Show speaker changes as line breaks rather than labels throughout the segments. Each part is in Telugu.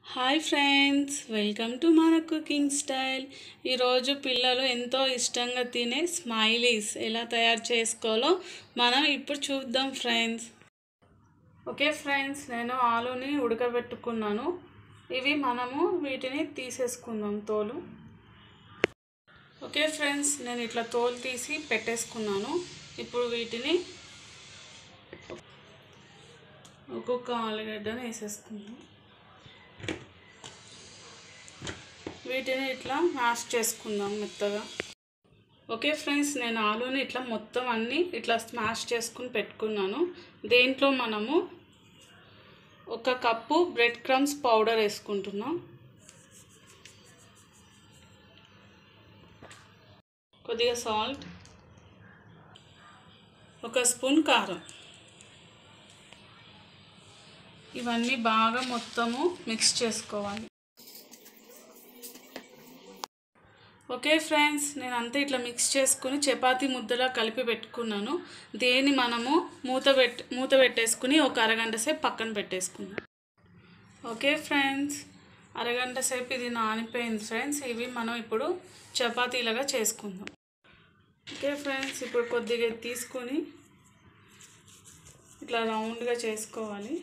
హాయ్ ఫ్రెండ్స్ వెల్కమ్ టు మన కుకింగ్ స్టైల్ ఈరోజు పిల్లలు ఎంతో ఇష్టంగా తినే స్మైలీస్ ఎలా తయారు చేసుకోవాలో మనం ఇప్పుడు చూద్దాం ఫ్రెండ్స్ ఓకే ఫ్రెండ్స్ నేను ఆలుని ఉడకబెట్టుకున్నాను ఇవి మనము వీటిని తీసేసుకుందాం తోలు ఓకే ఫ్రెండ్స్ నేను ఇట్లా తోలు తీసి పెట్టేసుకున్నాను ఇప్పుడు వీటిని ఒక్కొక్క ఆలుగడ్డను వేసేసుకుందాం వీటిని ఇట్లా మ్యాష్ చేసుకుందాం మెత్తగా ఓకే ఫ్రెండ్స్ నేను ఆలూని ఇట్లా మొత్తం అన్నీ ఇట్లా స్మాష్ చేసుకుని పెట్టుకున్నాను దేంట్లో మనము ఒక కప్పు బ్రెడ్ క్రమ్స్ పౌడర్ వేసుకుంటున్నాం కొద్దిగా సాల్ట్ ఒక స్పూన్ కారం ఇవన్నీ బాగా మొత్తము మిక్స్ చేసుకోవాలి ఓకే ఫ్రెండ్స్ నేను అంతా ఇట్లా మిక్స్ చేసుకుని చపాతీ ముద్దలా కలిపి పెట్టుకున్నాను దేన్ని మనము మూత పెట్ మూత పెట్టేసుకుని ఒక అరగంట సేపు పక్కన పెట్టేసుకుందాం ఓకే ఫ్రెండ్స్ అరగంట సేపు ఇది నానిపోయింది ఫ్రెండ్స్ ఇవి మనం ఇప్పుడు చపాతీలాగా చేసుకుందాం ఓకే ఫ్రెండ్స్ ఇప్పుడు కొద్దిగా తీసుకొని ఇట్లా రౌండ్గా చేసుకోవాలి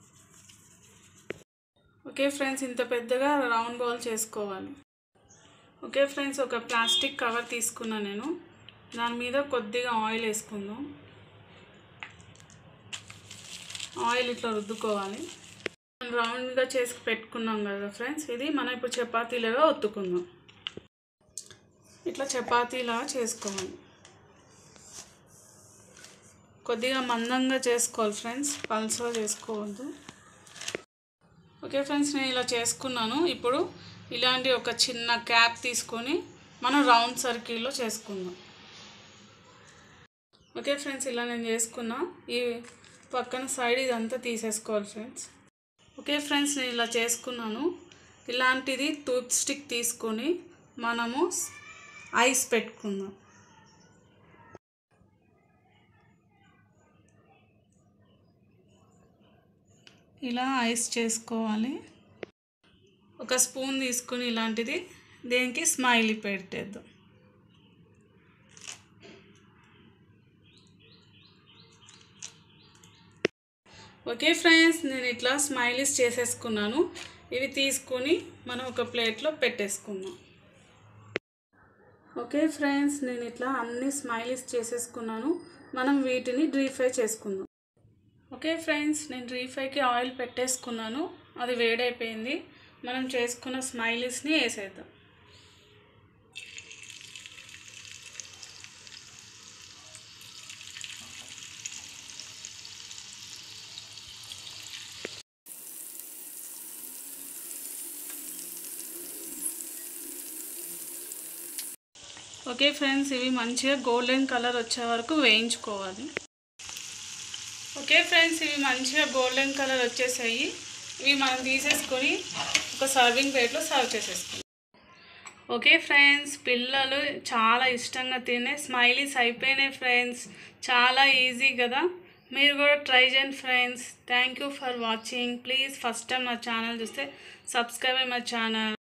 ఓకే ఫ్రెండ్స్ ఇంత పెద్దగా రౌండ్ బాల్ చేసుకోవాలి ఓకే ఫ్రెండ్స్ ఒక ప్లాస్టిక్ కవర్ తీసుకున్నా నేను దాని మీద కొద్దిగా ఆయిల్ వేసుకుందాం ఆయిల్ ఇట్లా రుద్దుకోవాలి రౌండ్గా చేసి పెట్టుకున్నాం కదా ఫ్రెండ్స్ ఇది మనం ఇప్పుడు చపాతీలాగా ఒత్తుకుందాం ఇట్లా చపాతీలాగా చేసుకోవాలి కొద్దిగా మందంగా చేసుకోవాలి ఫ్రెండ్స్ పల్సగా చేసుకోవద్దు ఓకే ఫ్రెండ్స్ నేను ఇలా చేసుకున్నాను ఇప్పుడు ఇలాంటి ఒక చిన్న క్యాప్ తీసుకొని మనం రౌండ్ సర్కిల్లో చేసుకుందాం ఓకే ఫ్రెండ్స్ ఇలా నేను చేసుకున్నా ఈ పక్కన సైడ్ ఇదంతా తీసేసుకోవాలి ఫ్రెండ్స్ ఓకే ఫ్రెండ్స్ నేను ఇలా చేసుకున్నాను ఇలాంటిది టూత్ స్టిక్ తీసుకొని మనము ఐస్ పెట్టుకుందాం ఇలా ఐస్ చేసుకోవాలి ఒక స్పూన్ తీసుకుని ఇలాంటిది దేనికి స్మైలీ పెట్టేద్దాం ఓకే ఫ్రెండ్స్ నేను ఇట్లా స్మైలీస్ చేసేసుకున్నాను ఇవి తీసుకొని మనం ఒక ప్లేట్లో పెట్టేసుకుందాం ఓకే ఫ్రెండ్స్ నేను ఇట్లా అన్ని స్మైలీస్ చేసేసుకున్నాను మనం వీటిని డ్రీ ఫ్రై చేసుకుందాం ఓకే ఫ్రెండ్స్ నేను డ్రీ ఫ్రైకి ఆయిల్ పెట్టేసుకున్నాను అది వేడైపోయింది మనం చేసుకున్న స్మైలీస్ని వేసేద్దాం ఓకే ఫ్రెండ్స్ ఇవి మంచిగా గోల్డెన్ కలర్ వచ్చే వరకు వేయించుకోవాలి ఓకే ఫ్రెండ్స్ ఇవి మంచిగా గోల్డెన్ కలర్ వచ్చేసాయి ఇవి మనం తీసేసుకొని ఒక సర్వింగ్ ప్లేట్లో సర్వ్ చేసేసుకుందాం ఓకే ఫ్రెండ్స్ పిల్లలు చాలా ఇష్టంగా తినే స్మైలీస్ అయిపోయినాయి ఫ్రెండ్స్ చాలా ఈజీ కదా మీరు కూడా ట్రై చేయండి friends thank you for watching please first time మా ఛానల్ చూస్తే సబ్స్క్రైబ్ మై ఛానల్